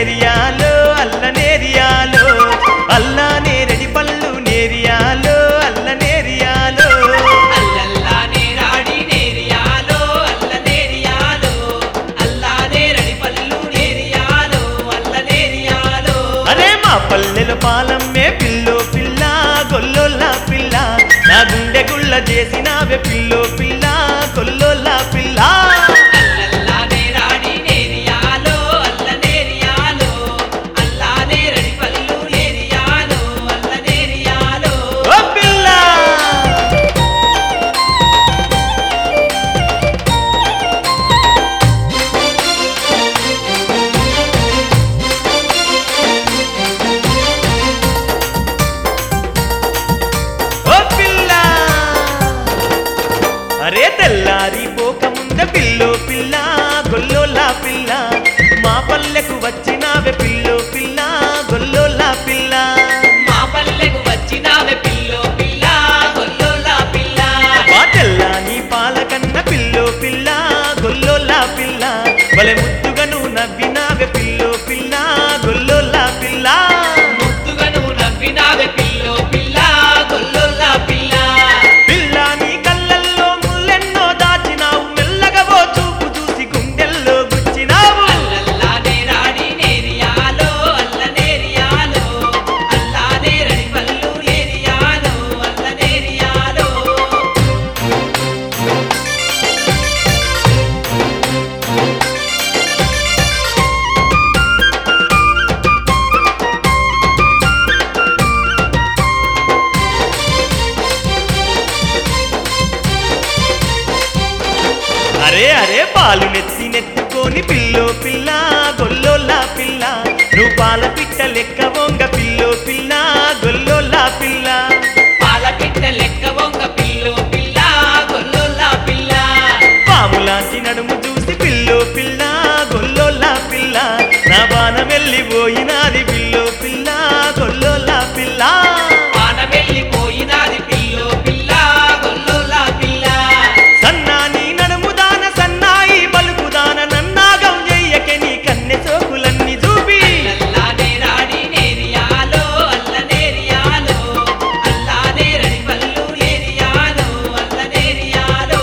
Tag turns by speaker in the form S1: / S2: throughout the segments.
S1: నేరియాలో అల్ల నేరియాలో అల్లా నేరడి పళ్ళు నేరియాలో అల్ల నేరియాలో
S2: అల్లల్లా నేరాడి నేరియాలో అల్ల నేరియాలో అల్లా నేరడి పల్లు నేరియాలో అల్ల నేరియాలో
S1: అరే మా పల్లెల పాలమ్మే పిల్లో పిల్ల గొల్లోలా పిల్ల నా గుండె గుళ్ళ చేసినావే పిల్లో పిల్ల గొల్లోలా పిల్ల
S2: అల్లల్లా నేరాడి నేరియాలో అల్ల నేరియాలో అల్లా నేరడి పల్లు నేరియాలో అల్ల నేరియాలో
S1: ఓ పిల్ల ఓ పిల్ల అరే తెల్లారి పోకముంద పిల్లో పిల్ల గొల్లోలా పిల్ల మా పల్లెకు వచ్చినావే పిల్లో పిల్ల గొల్లోలా పిల్ల
S2: మా పల్లెకు వచ్చినావే పిల్లో పిల్ల గొల్లోలా పిల్ల
S1: మా తెల్లాని పాలకన్న పిల్లో పిల్ల గొల్లోలా పిల్ల బలె ముద్దుగా నువ్వు నవ్వినావే పిల్లో పిల్ల గొల్లోలా పిల్ల
S2: ముద్దుగా నువ్వు నవ్వినావే పిల్లో పిల్ల గొల్లోలా పిల్ల
S1: పిల్ల నీ కళ్ళల్లో ముల్లెన్నో దాచినావు మెల్లగా ఓ చూపు చూసి గుండెల్లో గుచ్చినావు
S2: అల్లల్లా నేరాడి నేరియాలో అల్ల నేరియాలో అల్లా నేరడి పల్లు నేరియాలో అల్ల నేరియాలో
S1: అరే అరే పాలు నెత్తి నెత్తుకొని పిల్లో పిల్ల గొల్లోలా పిల్ల నువ్వు పాల పిట్ట లెక్క వంగ పిల్లో పిల్ల గొల్లోలా పిల్ల
S2: పాల పిట్ట లెక్క వంగ పిల్లో పిల్ల గొల్లోలా పిల్ల
S1: పాములాంటి నడుము చూసి పిల్లో పిల్ల గొల్లోలా పిల్ల నా బాణం వెళ్ళిపోయినాది పిల్లో పిల్ల గొల్లోలా పిల్ల
S2: పాన వెళ్ళిపోయినాది పిల్లో పిల్ల గొల్లోలా పిల్ల
S1: సన్నాని నడుము దాన సన్నాయి బలుకుదాన నన్నాగం చెయ్యకే నీ కన్నె సోకులన్నీ చూపి
S2: అల్లా నేరాడి నేరియాలో అల్ల నేరియాలో అల్లా నేరడి పల్లు నేరియాలో అల్ల నేరియాలో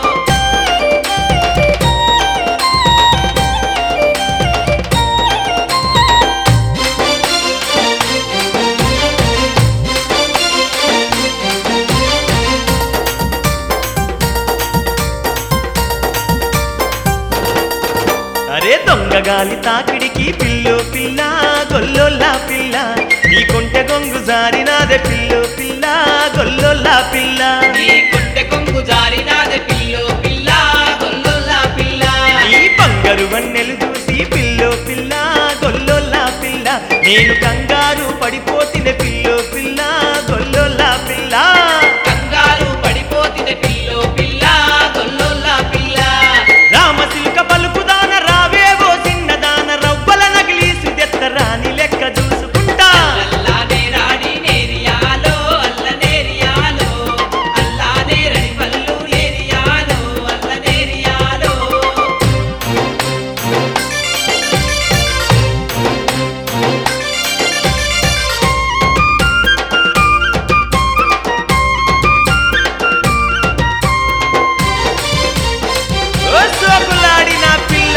S1: అరే దొంగ గాలి తాకిడికి పిల్లో పిల్ల గొల్లోలా పిల్ల నీ కొంటె గొంగు జారినాదే పిల్లో పిల్ల గొల్లోలా పిల్ల
S2: నీ కొంటె కొంగు జారినాదే పిల్లో పిల్ల గొల్లోలా పిల్ల
S1: నీ బంగారు వన్నెలు చూసి పిల్లో పిల్ల గొల్లోలా పిల్ల నేను కంగారు పడిపోతిన పిల్లో పిల్ల గొల్లోలా పిల్ల
S2: కంగారు పడిపోతిన పిల్లో పిల్ల గొల్లోలా పిల్ల
S1: రామశిల్క పలుకుదాన రావేవో చిన్నదాన రవ్వల నగిలి సుదెత్త రాని లెక్క చూసుకుంటా
S2: అల్లా నేరాడి నేరియాలో అల్ల నేరియాలో అల్లా నేరడి పల్లు నేరియాలో అల్ల నేరియాలో
S1: ఓ సోకులాడి నా పిల్ల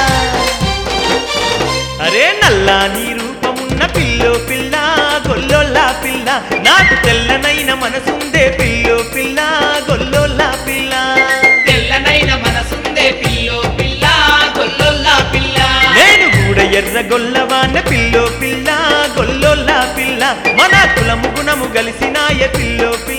S1: అరే నల్లా నీ రూపమున్న పిల్లో పిల్ల గొల్లోలా పిల్ల నాకు తెల్లనైన మనసుందే పిల్లో పిల్ల గొల్లోలా పిల్ల
S2: తెల్లనైన మనసుందే పిల్లో పిల్ల గొల్లోల్లా పిల్ల
S1: నేను కూడా ఎర్ర గొల్లవాన పిల్లో పిల్ల గొల్లోలా పిల్ల మన కులము గుణము గలిసినాయ పిల్లో పిల్ల